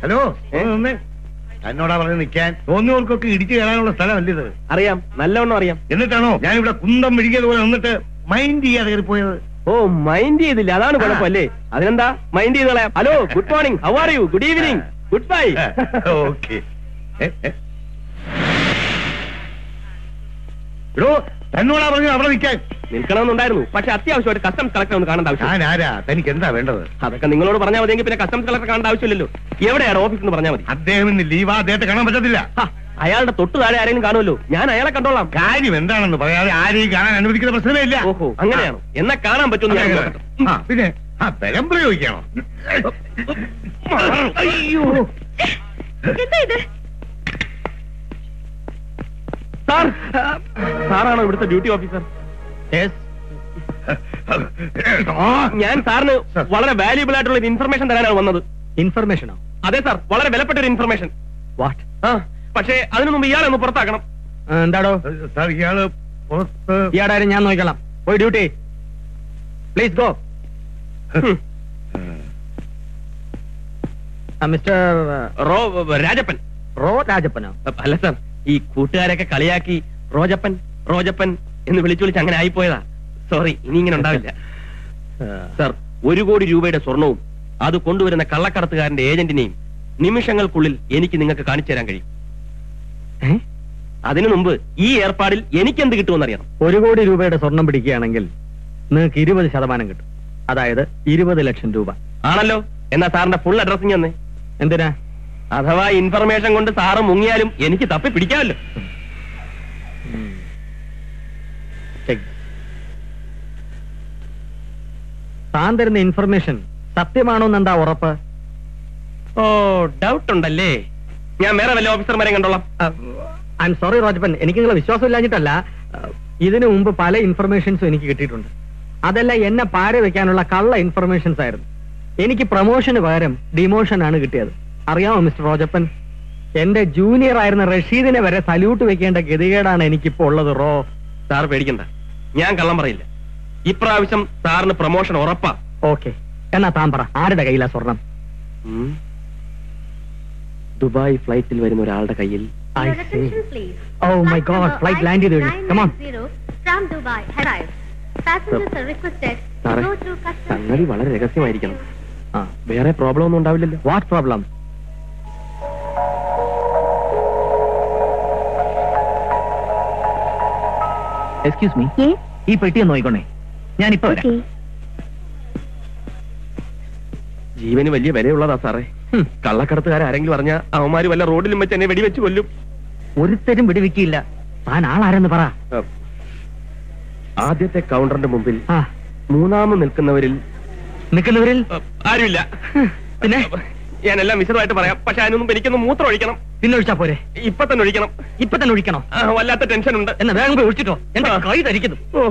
Hello ഒന്ന് നിന്നേ. എന്നോടാ പറഞ്ഞ് നിൽക്കാൻ തോന്നിയവർക്കൊക്കെ ഇടിച്ചു കയറാനുള്ള സ്ഥലമല്ല ഇത് അറിയാം നല്ലവണ്ണം അറിയാം എന്നിട്ടാണോ ഞാനിവിടെ കുന്തം പിടിക്കിയത് നിന്നിട്ട് മൈൻഡ് ചെയ്യാതെ കയറി പോയത് ഓ മൈൻഡ് ചെയ്തില്ല അതാണ് കുഴപ്പമല്ലേ അതിനെന്താ മൈൻഡ് ചെയ്ത് കളയാം hello good morning how are you good evening good bye okay എടോ തന്നോടാ പറഞ്ഞു അവിടെ നിൽക്കാൻ നിൽക്കണമെന്നുണ്ടായിരുന്നു പക്ഷെ അത്യാവശ്യമായിട്ട് കസ്റ്റംസ് കളക്ടർ ഒന്ന് കാണേണ്ട ആവശ്യം ഞാൻ ആരാ തനിക്ക് എന്താ വേണ്ടത് അതൊക്കെ നിങ്ങളോട് പറഞ്ഞാൽ മതിയെങ്കിൽ പിന്നെ കസ്റ്റംസ് കളക്ടർ കാണേണ്ട ആവശ്യമില്ലല്ലോ എവിടെയാണ് ഓഫീസ് എന്ന് പറഞ്ഞാൽ മതി അദ്ദേഹം ഇന്ന് ലീവാ അദ്ദേഹത്തെ കാണാൻ പറ്റത്തില്ല ഹ, അയാളുടെ തൊട്ട് താഴെ ആരെങ്കിലും കാണുമല്ലോ ഞാൻ അയാളെ കണ്ടോളാം കാര്യം എന്താണെന്ന് പറയാതെ ആരെയും കാണാൻ അനുവദിക്കുന്ന പ്രശ്നമേ ഇല്ല ഓഹോ അങ്ങനെയാണോ എന്നാ കാണാൻ പറ്റുമെന്ന് ഞാൻ നോക്കട്ടെ. ആ, പിന്നെ ആ ബലം പ്രയോഗിക്കണോ അയ്യോ എന്താ ഇത് സാർ സാറാണോ ഇവിടുത്തെ ഡ്യൂട്ടി ഓഫീസർ ആ, ഞാൻ സാറിന് Sir. വളരെ വാല്യൂബിൾ ആയിട്ടുള്ള ഒരു ഇൻഫർമേഷൻ തരാനാണ് വന്നത് ഇൻഫർമേഷനോ അതെ സാർ വളരെ വിലപ്പെട്ട ഒരു ഇൻഫർമേഷൻ വാട്ട് ആ പക്ഷേ അതിനു മുമ്പ് ഇയാളെ ഒന്ന് പുറത്താക്കണം എന്താടോ സാർ ഇയാള് പുറത്ത് ഇയാടാരും ഞാൻ നോക്കിക്കോളാം പോയി ഡ്യൂട്ടി പ്ലീസ് ഗോ ഹും. മിസ്റ്റർ റോ രാജപ്പൻ റോ രാജപ്പനോ അല്ല സാർ ഈ കൂട്ടുകാരൊക്കെ കളിയാക്കി റോജപ്പൻ റോജപ്പൻ എന്ന് വിളിച്ചു വിളിച്ച് അങ്ങനെ ആയിപ്പോയതാ സോറി ഇനി ഇങ്ങനെ ഉണ്ടാവില്ല സാർ ഒരു കോടി രൂപയുടെ സ്വർണവും അത് കൊണ്ടുവരുന്ന കള്ളക്കടത്തുകാരന്റെ ഏജന്റിനെയും നിമിഷങ്ങൾക്കുള്ളിൽ എനിക്ക് നിങ്ങൾക്ക് കാണിച്ചു തരാൻ കഴിയും ഏ? അതിനു മുമ്പ് ഈ ഏർപ്പാടിൽ എനിക്ക് എന്ത് കിട്ടുമെന്നറിയണം ഒരു കോടി രൂപയുടെ സ്വർണം പിടിക്കുകയാണെങ്കിൽ നിങ്ങൾക്ക് ഇരുപത് ശതമാനം കിട്ടും അതായത് ഇരുപത് ലക്ഷം രൂപ ആണല്ലോ എന്നാ സാറിന്റെ ഫുൾ അഡ്രസ്സിങ് തന്നെ എന്തിനാ അഥവാ ഇൻഫർമേഷൻ കൊണ്ട് സാറ് മുങ്ങിയാലും എനിക്ക് തപ്പി പിടിക്കാമല്ലോ Check. താൻ തരുന്ന ഇൻഫർമേഷൻ സത്യമാണോ എന്നെന്താ ഉറപ്പ് ഓ ഡൗട്ട് ഉണ്ടല്ലേ ഞാൻ വേറെ വല്ല ഓഫീസർമാരെ കണ്ടോളാം ഐ എം സോറി റോജപ്പൻ എനിക്ക് നിങ്ങളെ വിശ്വാസമില്ലാഞ്ഞിട്ടല്ല അഹ്, ഇതിനു മുമ്പ് പല ഇൻഫർമേഷൻസും എനിക്ക് കിട്ടിയിട്ടുണ്ട് അതെല്ലാം എന്നെ പാര വെക്കാനുള്ള കള്ള ഇൻഫർമേഷൻസ് ആയിരുന്നു എനിക്ക് പ്രൊമോഷന് പകരം ഡിമോഷൻ ആണ് കിട്ടിയത് അറിയാമോ മിസ്റ്റർ റോജപ്പൻ എന്റെ ജൂനിയർ ആയിരുന്ന റഷീദിനെ വരെ സല്യൂട്ട് വെക്കേണ്ട ഗതികേടാണ് എനിക്കിപ്പോ ഉള്ളത് റോ സാർ പേടിക്കണ്ട ഞാൻ കള്ളം പറയില്ല ഇപ്രാവശ്യം സാറിന് പ്രൊമോഷൻ ഉറപ്പാ ഓക്കെ എന്നാ താൻ പറ ആരുടെ കയ്യിലാ സ്വർണം ഉം. ദുബായ് ഫ്ലൈറ്റിൽ വരുന്ന ഒരാളുടെ കയ്യിൽ I Your see. attention, please. Oh my Flight God, number flight land ചെയ്ത് കഴിഞ്ഞു. Come on. IC990 from Dubai arrived. Passengers are requested to സാറേ, go through customs. സംഗതി വളരെ രഹസ്യമായിരിക്കണം ആ വേറെ പ്രോബ്ലം ഒന്നും ഉണ്ടാവില്ലല്ലോ what problem excuse me Yes, ഈ പെട്ടി ഒന്ന് നോക്കിക്കോണേ ഞാൻ ഇപ്പൊ വരാം okay. ജീവന് വലിയ വിലയുള്ളതാ സാറേ ഹും, കള്ളക്കടത്തുകാരെങ്കിലും പറഞ്ഞ അവന്മാര് വല്ല റോഡിലും വെച്ച് എന്നെ വെടിവെച്ച് കൊല്ലും ഒരുത്തരും വിടുവിക്കില്ല താൻ ആളാരെന്ന് പറ ആ, ആദ്യത്തെ കൗണ്ടറിന്റെ മുമ്പിൽ ആ മൂന്നാമത് നിൽക്കുന്നവരിൽ നിൽക്കുന്നവരിൽ ആ, ആരുമില്ല പിന്നെ ഞാനെല്ലാം വിശദമായിട്ട് പറയാം പക്ഷെ അതിനു മുമ്പ് എനിക്കൊന്ന് മൂത്രം ഒഴിക്കണം പിന്നെ ഒഴിച്ചാ പോരെ ഇപ്പൊ തന്നെ ഒഴിക്കണം ഇപ്പൊ തന്നെ ഒഴിക്കണോ ആ, വല്ലാത്ത ടെൻഷൻ ഉണ്ട് എന്നാ വേഗം പോയി ഒഴിച്ചിട്ടോ എന്റെ ആ. കൈ ധരിക്കുന്നു ഓ.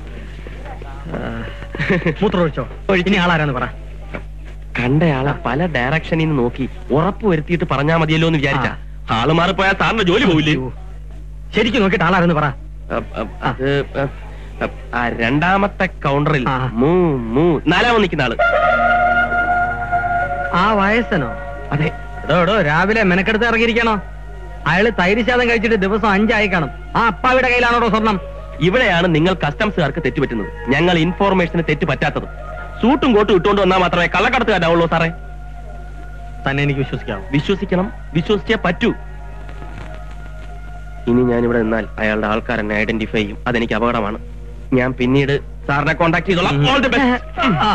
മൂത്രം ഒഴിച്ചോ ഇനി ആളാരാന്ന് പറ കണ്ടയാളെ പല ഡയറക്ഷനിൽ നിന്ന് നോക്കി ഉറപ്പ് വരുത്തിയിട്ട് പറഞ്ഞാ മതിയല്ലോ എന്ന് വിചാരിച്ച ആള് മാറിപ്പോയാൽ സാറിന്റെ ജോലി പോവില്ലേ അയ്യോ. ശരിക്കും നോക്കിയിട്ട് ആളാരെന്ന് പറ അ, അ, അത് അ, അ, ആ രണ്ടാമത്തെ കൗണ്ടറിൽ ആ. മൂ മൂ നാലാമത് നിൽക്കുന്ന ആള് ആ വയസ്സനോ അതെ എടോ എടോ രാവിലെ മെനക്കെടുത്ത് ഇറങ്ങിയിരിക്കണോ അയാള് തൈര് ശാതം കഴിച്ചിട്ട് ദിവസം അഞ്ചായി കാണും ആ അപ്പാവിടെ കയ്യിലാണോടോ സ്വർണം ഇവിടെയാണ് നിങ്ങൾ കസ്റ്റംസുകാർക്ക് തെറ്റുപറ്റുന്നത് ഞങ്ങൾ ഇൻഫോർമേഷന് തെറ്റ് പറ്റാത്തത് സൂട്ടും കോട്ടും ഇട്ടുകൊണ്ട് വന്നാൽ മാത്രമേ കള്ളക്കടത്തുകാരാവുള്ളൂ സാറേ തന്നെ എനിക്ക് വിശ്വസിക്കാവൂ വിശ്വസിക്കണം വിശ്വസിച്ചേ പറ്റൂ ഇനി ഞാൻ ഇവിടെ നിന്നാൽ അയാളുടെ ആൾക്കാർ എന്നെ ഐഡന്റിഫൈ ചെയ്യും അതെനിക്ക് അപകടമാണ് ഞാൻ പിന്നീട് സാറിനെ കോൺടാക്ട് ചെയ്തോളാം ഓൾ ദി ബെസ്റ്റ് ആ,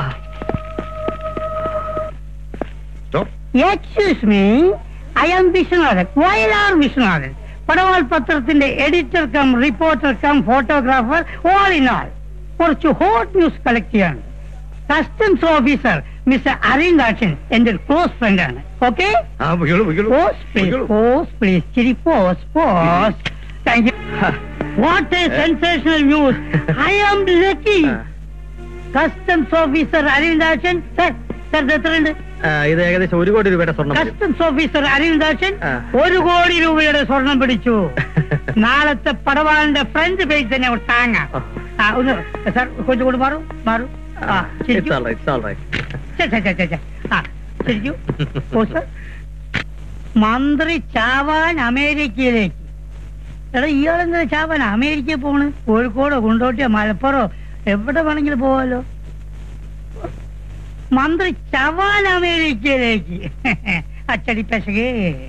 Stop. Excuse me I am Viswanathan Vayalar Viswanathan Padaval പത്രത്തിന്റെ editor cum reporter cum photographer all in all കുറച്ച് ഹോട്ട് ന്യൂസ് കളക്ട് ചെയ്യാണ് കസ്റ്റംസ് ഓഫീസർ മിസ്റ്റർ അരിന്ദാക്ഷൻ എന്റെ ക്ലോസ് ഫ്രണ്ട് ആണ് ഓക്കെ ആ പൊയ്ക്കോളൂ പൊയ്ക്കോളൂ പോസ് പ്ലീസ് പൊയ്ക്കോളൂ. പോസ് പ്ലീസ് ചിരി pose pose thank you what a sensational news I am lucky customs officer Arindakshan sir sir എത്രയുണ്ട് ആ, ഇത് ഏകദേശം ഒരു കോടി രൂപയുടെ സ്വർണം വരും. കസ്റ്റംസ് ഓഫീസർ അരവിന്ദാക്ഷൻ ആ. ഒരു കോടി രൂപയുടെ സ്വർണം പിടിച്ചു നാളത്തെ പടവാളിന്റെ ഫ്രണ്ട് പേജ് തന്നെ ഒരു താങ്ങാം ആ. ആ, ഒന്ന് സാർ കൊച്ചു കൂടി മാറൂ മാറൂ ആ It's ശരിക്കും all right, it's all right. ഛെ, ഛെ, ഛെ, ഛെ, ഛെ. ആ ശരിക്കും ഓ സർ മന്ത്രി ചാവാൻ അമേരിക്കയിലേക്ക് എടാ ഇയാളെന്താ ചാവാൻ അമേരിക്കയിൽ പോണ് കോഴിക്കോടോ കൊണ്ടോട്ടിയോ മലപ്പുറോ എവിടെ വേണമെങ്കിലും പോവാലോ മന്ത്രി ചവാൻ അമേരിക്കയിലേക്ക് അച്ചടി പെശകേ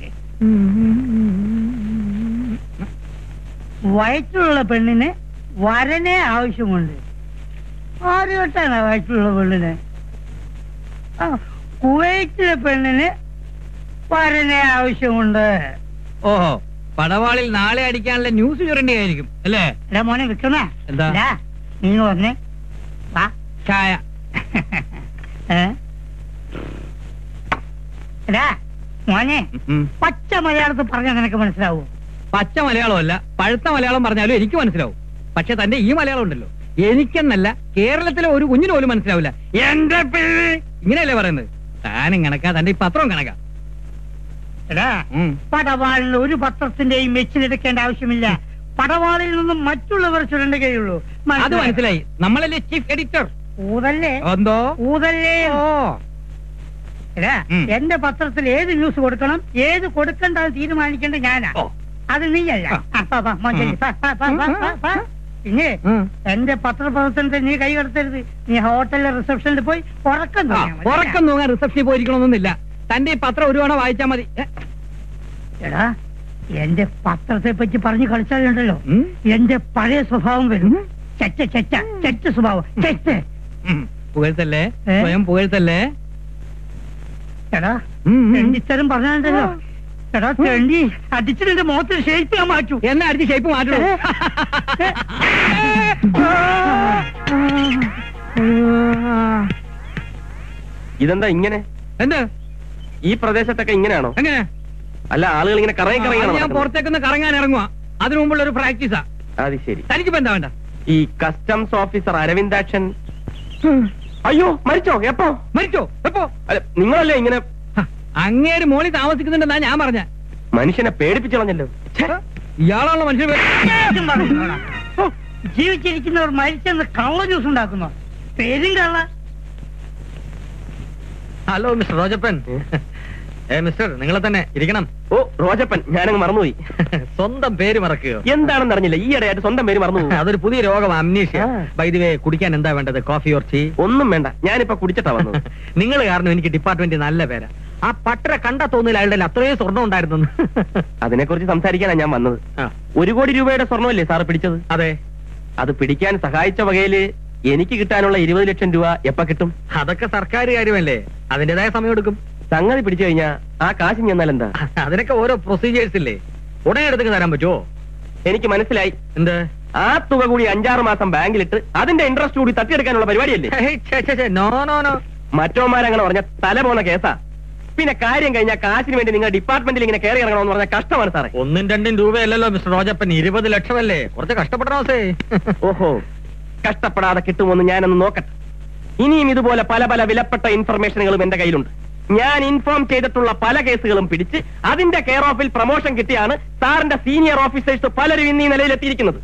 വയറ്റിലുള്ള പെണ്ണിന് വരനെ ആവശ്യമുണ്ട് ആര് കേട്ടാണ് വയറ്റിലുള്ള പെണ്ണിന് ആ കുവൈറ്റിലെ പെണ്ണിന് വരനെ ആവശ്യമുണ്ട് ഓഹോ പടവാളിൽ നാളെ അടിക്കാനുള്ള ന്യൂസ് ചുരണ്ടിയായിരിക്കും അല്ലേ എടാ മോനെ വിൽക്കണ എന്താ? നീ വന്നേ വാ ചായ ഏ? എടാ മോനെ ഉം. പച്ച മലയാളത്തിൽ പറഞ്ഞാൽ നിനക്ക് മനസ്സിലാവൂ പച്ച മലയാളമല്ല പഴുത്ത മലയാളം പറഞ്ഞാലും എനിക്ക് മനസ്സിലാവും പക്ഷെ തന്റെ ഈ മലയാളം ഉണ്ടല്ലോ എനിക്കെന്നല്ല കേരളത്തിലെ ഒരു കുഞ്ഞിന് പോലും മനസ്സിലാവില്ല എന്റെ പിള്ളി ഇങ്ങനെയല്ലേ പറയുന്നത് താനും കണക്കാ തന്റെ ഈ പത്രവും കണക്കാ എടാ ഉം. പടവാളിൽ ഒരു പത്രത്തിന്റെയും മെച്ചിലെടുക്കേണ്ട ആവശ്യമില്ല പടവാളിൽ നിന്നും മറ്റുള്ളവർ ചുരണ്ടുകയുള്ളൂ അത് മനസ്സിലായി നമ്മളല്ലേ ചീഫ് എഡിറ്റർ ഊതല്ലേ എന്തോ ഊതല്ലേ ഓ എടാ ഉം. എന്റെ പത്രത്തിൽ ഏത് ന്യൂസ് കൊടുക്കണം ഏത് കൊടുക്കണ്ട അത് തീരുമാനിക്കേണ്ട ഞാനാ ഓ. അത് നീയല്ല ആ. ആ, പാ, പാ, മോൻ ചെല്ല്. പാ, പാ, പാ, പാ, പാ, പാ. പിന്നെ ഉം. എന്റെ പത്രപ്രവർത്തനത്തെ നീ കൈ കടത്തരുത് നീ ഹോട്ടലിലെ റിസപ്ഷനിൽ പോയി ഉറക്കം ആ, തൂങ്ങിയാ മതി. ഉറക്കം തൂങ്ങാൻ റിസപ്ഷനിൽ പോയിരിക്കണമെന്നൊന്നുമില്ല തന്റെ ഈ പത്രം ഒരു തവണ വായിച്ചാ മതി ഏ, എടാ എന്റെ പത്രത്തെ പറ്റി പറഞ്ഞു കളിച്ചാലുണ്ടല്ലോ ഉം. എന്റെ പഴയ സ്വഭാവം വരും ചെറ്റ ചെറ്റ ചെറ്റ സ്വഭാവം ചെറ്റ് ഉം. പുകഴ്ത്തല്ലേ ഏ? സ്വയം പുകഴ്ത്തല്ലേ എടാ ഉം, ഉം. തെണ്ടിത്തരം പറഞ്ഞാലുണ്ടല്ലോ എടാ തെണ്ടി അടിച്ചിട്ട് എന്റെ മുഖത്തിൽ ഷേപ്പ് ഞാൻ മാറ്റൂ എന്നെ അടിച്ച് ഷേപ്പ് മാറ്റണോ ഇതെന്താ ഇങ്ങനെ എന്ത് ഈ പ്രദേശത്തൊക്കെ ഇങ്ങനെയാണോ എങ്ങനെ അല്ല ആളുകൾ ഇങ്ങനെ കറങ്ങി അത് ഞാൻ കറങ്ങി പുറത്തേക്കൊന്ന് കറങ്ങാൻ ഇറങ്ങുക അതിനു മുമ്പുള്ള ഒരു പ്രാക്ടീസാ അത് ശരി തനിക്കിപ്പോ എന്താ വേണ്ട ഈ കസ്റ്റംസ് ഓഫീസർ അരവിന്ദാക്ഷൻ അയ്യോ മരിച്ചോ എപ്പോ മരിച്ചോ എപ്പോ അല്ല നിങ്ങളല്ലേ ഇങ്ങനെ ഹ, അങ്ങേര് മോളിൽ താമസിക്കുന്നുണ്ടെന്നാ ഞാൻ പറഞ്ഞ മനുഷ്യനെ പേടിപ്പിച്ചു കളഞ്ഞല്ലോ ഇയാളാണല്ലോ മനുഷ്യൻ ഇതും പറഞ്ഞോടാ. ഓ, ജീവിച്ചിരിക്കുന്നവർ മരിച്ചെന്ന് കള്ള ജ്യൂസ് ഉണ്ടാക്കുന്നു പേരും കള്ള ഹലോ മിസ്റ്റർ റോജപ്പൻ ഏ മിസ്റ്റർ നിങ്ങളെ തന്നെ ഇരിക്കണം ഓ റോജപ്പൻ ഞാനങ്ങ് മറന്നുപോയി സ്വന്തം പേര് മറക്കുകയോ എന്താണെന്ന് അറിഞ്ഞില്ല ഈയിടെയായിട്ട് സ്വന്തം പേര് മറന്നു അതൊരു പുതിയ രോഗം അമ്നീഷ്യ ആ. വൈദ്യവേ കുടിക്കാൻ എന്താ വേണ്ടത് കോഫി ഓർ ടീ ഒന്നും വേണ്ട ഞാനിപ്പോ കുടിച്ചിട്ടാ വന്നത് നിങ്ങൾ കാരണം എനിക്ക് ഡിപ്പാർട്ട്മെന്റ് നല്ല പേരാ ആ പട്ടര കണ്ട തോന്നില്ല അയാളുടെ കയ്യിൽ അത്രയും സ്വർണ്ണം ഉണ്ടായിരുന്നു അതിനെ കുറിച്ച് സംസാരിക്കാനാ ഞാൻ വന്നത് ആ, ഒരു കോടി രൂപയുടെ സ്വർണ്ണമല്ലേ സാറ് പിടിച്ചത് അതെ അത് പിടിക്കാൻ സഹായിച്ച വകയില് എനിക്ക് കിട്ടാനുള്ള ഇരുപത് ലക്ഷം രൂപ എപ്പ കിട്ടും അതൊക്കെ സർക്കാർ കാര്യമല്ലേ അതിന്റേതായ സമയം എടുക്കും സംഗതി പിടിച്ചു കഴിഞ്ഞാ ആ കാശ് ചെന്നാൽ എന്താ അതിനൊക്കെ ഓരോ പ്രൊസീജിയേഴ്സ് ഇല്ലേ ഉടനെ എടുത്ത് തരാൻ പറ്റുമോ എനിക്ക് മനസ്സിലായി എന്ത് ആ തുക കൂടി അഞ്ചാറ് മാസം ബാങ്കിലിട്ട് അതിന്റെ ഇൻട്രസ്റ്റ് കൂടി തട്ടിയെടുക്കാനുള്ള പരിപാടിയല്ലേ ഹേയ്, ഛെ, ഛെ, ഛെ, നോ നോ നോ മറ്റോമാരങ്ങനെ പറഞ്ഞ തല പോന്ന കേസാ പിന്നെ കാര്യം കഴിഞ്ഞാൽ കാശിന് വേണ്ടി നിങ്ങൾ ഡിപ്പാർട്ട്മെന്റിൽ ഇങ്ങനെ കയറി ഇറങ്ങണമെന്ന് പറഞ്ഞ കഷ്ടമാണ് സാറേ ഒന്നും രണ്ടും രൂപയല്ലല്ലോ മിസ്റ്റർ റോജപ്പൻ ഇരുപത് ലക്ഷമല്ലേ കുറച്ച് കഷ്ടപ്പെടണോസേ ഓഹോ കഷ്ടപ്പെടാതെ കിട്ടുമോന്ന് ഞാനൊന്ന് നോക്കട്ടെ ഇനിയും ഇതുപോലെ പല പല വിലപ്പെട്ട ഇൻഫർമേഷനുകളും എന്റെ കയ്യിലുണ്ട് ഞാൻ ഇൻഫോം ചെയ്തിട്ടുള്ള പല കേസുകളും പിടിച്ച് അതിന്റെ കെയർ ഓഫിൽ പ്രൊമോഷൻ കിട്ടിയാണ് സാറിന്റെ സീനിയർ ഓഫീസേഴ്സ് പലരും ഇന്ന് ഈ നിലയിലെത്തിയിരിക്കുന്നത്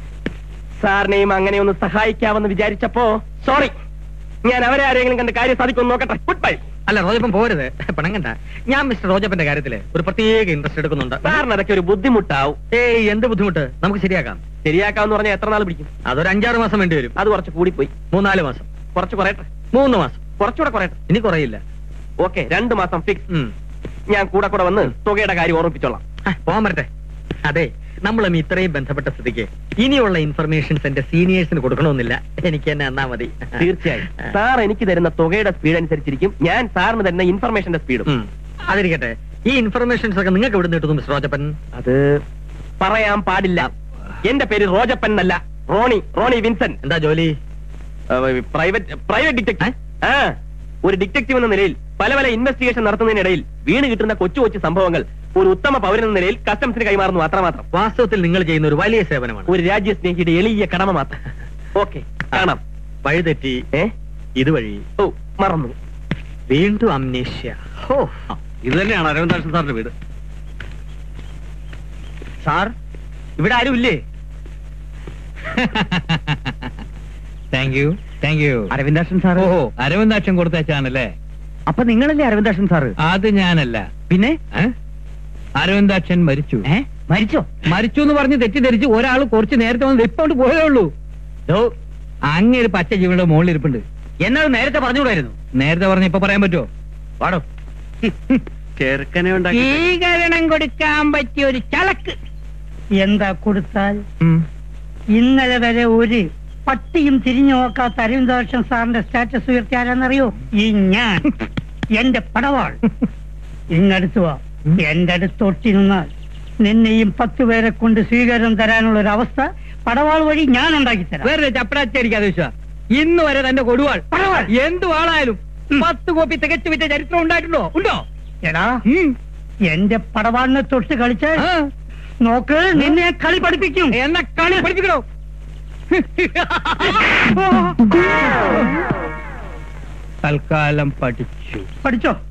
സാറിനെയും അങ്ങനെ ഒന്ന് സഹായിക്കാമെന്ന് വിചാരിച്ചപ്പോ സോറി ഞാൻ അവരെ ആരെങ്കിലും കണ്ട് കാര്യം സാധിക്കുമെന്ന് നോക്കട്ടെ ഗുഡ് ബൈ അല്ല റോജപ്പൻ പോരുത് പിണങ്ങണ്ട ഞാൻ മിസ്റ്റർ റോജപ്പന്റെ കാര്യത്തില് ഒരു പ്രത്യേക ഇൻട്രസ്റ്റ് എടുക്കുന്നുണ്ട് സാറിന് അതൊക്കെ ഒരു ബുദ്ധിമുട്ടാവും ഏയ് എന്ത് ബുദ്ധിമുട്ട് നമുക്ക് ശരിയാക്കാം ശരിയാക്കാന്ന് പറഞ്ഞാൽ എത്ര നാൾ പിടിക്കും അതൊരു അഞ്ചാറ് മാസം വേണ്ടി വരും അത് കുറച്ച് കൂടിപ്പോയി മൂന്നാല് മാസം കുറച്ച് കുറയട്ടെ മൂന്ന് മാസം കുറച്ചുകൂടെ കുറയട്ടെ ഇനി കുറയില്ല ഓക്കെ രണ്ട് മാസം ഫിക്സ് ഉം. ഞാൻ കൂടെ കൂടെ വന്ന് തുകയുടെ കാര്യം ഓർമ്മിപ്പിച്ചോളാം ആ, പോകാൻ വരട്ടെ അതെ നമ്മളും ഇത്രയും ബന്ധപ്പെട്ട സ്ഥിതിക്ക് ഇനിയുള്ള ഇൻഫർമേഷൻസ് എന്റെ സീനിയേഴ്സിന് കൊടുക്കണമെന്നില്ല എനിക്ക് തന്നെ എന്നാ മതി തീർച്ചയായും സാർ എനിക്ക് തരുന്ന തുകയുടെ സ്പീഡ് അനുസരിച്ചിരിക്കും ഞാൻ സാറിന് തരുന്ന ഇൻഫർമേഷന്റെ സ്പീഡും ഉം. അതിരിക്കട്ടെ ഈ ഇൻഫർമേഷൻസ് ഒക്കെ നിങ്ങൾക്ക് എവിടെ കിട്ടുന്നു മിസ്റ്റർ റോജപ്പൻ അത് പറയാൻ പാടില്ല എന്റെ പേര് റോജപ്പൻ എന്നല്ല റോണി റോണി വിൻസെന്റ് എന്താ ജോലി പ്രൈവറ്റ് പ്രൈവറ്റ് ഡിറ്റക്റ്റീവ് ആ ഒരു ഡിറ്റക്റ്റീവ് എന്ന നിലയിൽ പല പല ഇൻവെസ്റ്റിഗേഷൻ നടത്തുന്നതിനിടയിൽ വീണ് കിട്ടുന്ന കൊച്ചു കൊച്ചു സംഭവങ്ങൾ ഒരു ഉത്തമ പൗരൻ എന്ന നിലയിൽ കസ്റ്റംസിന് കൈമാറുന്നു അത്രമാത്രം വാസ്തവത്തിൽ നിങ്ങൾ ചെയ്യുന്ന ഒരു വലിയ സേവനമാണ് ഒരു രാജ്യസ്നേഹിയുടെ എളിയ കടമ മാത്രം ഓക്കെ കാണാം വഴിതെറ്റി ഏ ഇതുവഴി ഓ മറന്നു വീണ്ടും അമ്നേഷ്യ ഹോ ഇത് തന്നെയാണ് അരവിന്ദാക്ഷൻ സാറിന്റെ വീട് സാർ ഇവിടെ ആരും ഇല്ലേ thank you thank you Aravindakshan sir ഓഹോ അരവിന്ദാക്ഷം കൊടുത്തയച്ചാണല്ലേ അപ്പൊ നിങ്ങളല്ലേ അരവിന്ദാക്ഷൻ സാറ് അത് ഞാനല്ല പിന്നെ ഏ? അരവിന്ദാക്ഷൻ മരിച്ചു ഏ മരിച്ചോ മരിച്ചു എന്ന് പറഞ്ഞ് തെറ്റിദ്ധരിച്ച് ഒരാൾ കുറച്ച് നേരത്തെ വന്ന് ഇപ്പോണ്ട് പോയേ ഉള്ളൂ അങ്ങേര് പച്ച ജീവയുടെ മുകളിൽ ഇരിപ്പുണ്ട് എന്നത് നേരത്തെ പറഞ്ഞുകൂടായിരുന്നു നേരത്തെ പറഞ്ഞ ഇപ്പൊ പറയാൻ പറ്റുമോ പാടോ ചെറുക്കനെ ഉണ്ടാക്കി സ്വീകരണം കൊടുക്കാൻ പറ്റിയ ഒരു ചളക്ക് എന്താ കൊടുത്താൽ ഉം. ഇന്നലെ വരെ ഒരു പട്ടിയും തിരിഞ്ഞു നോക്കാത്ത അരവിന്ദാക്ഷൻ സാറിന്റെ സ്റ്റാറ്റസ് ഉയർത്തി ആരാന്നറിയോ ഈ ഞാൻ എന്റെ പടവാൾ ഇങ്ങടുത്ത് വാ എന്റെ അടുത്തൊട്ടി നിന്നാൽ നിന്നെയും പത്ത് പേരെ കൊണ്ട് സ്വീകരണം തരാനുള്ള ഒരു അവസ്ഥ പടവാൾ വഴി ഞാൻ ഉണ്ടാക്കി തരാം വേറെ ചപ്പടാച്ചടിക്കാതെ വിശ്വ ഇന്ന് വരെ തന്റെ കൊടുവാൾ പടവാൾ. എന്തു ആളായാലും പത്ത് കോപ്പി തികച്ചു വിറ്റ ചരിത്രം ഉണ്ടായിട്ടുണ്ടോ ഉണ്ടോ എടാ ഉം. എന്റെ പടവാളിനെ തൊട്ട് കളിച്ച് ആ. നോക്ക് നിന്നെ ഞാൻ കളി പഠിപ്പിക്കും എന്നെ കളി പഠിപ്പിക്കണോ തൽക്കാലം പഠിച്ചു പഠിച്ചോ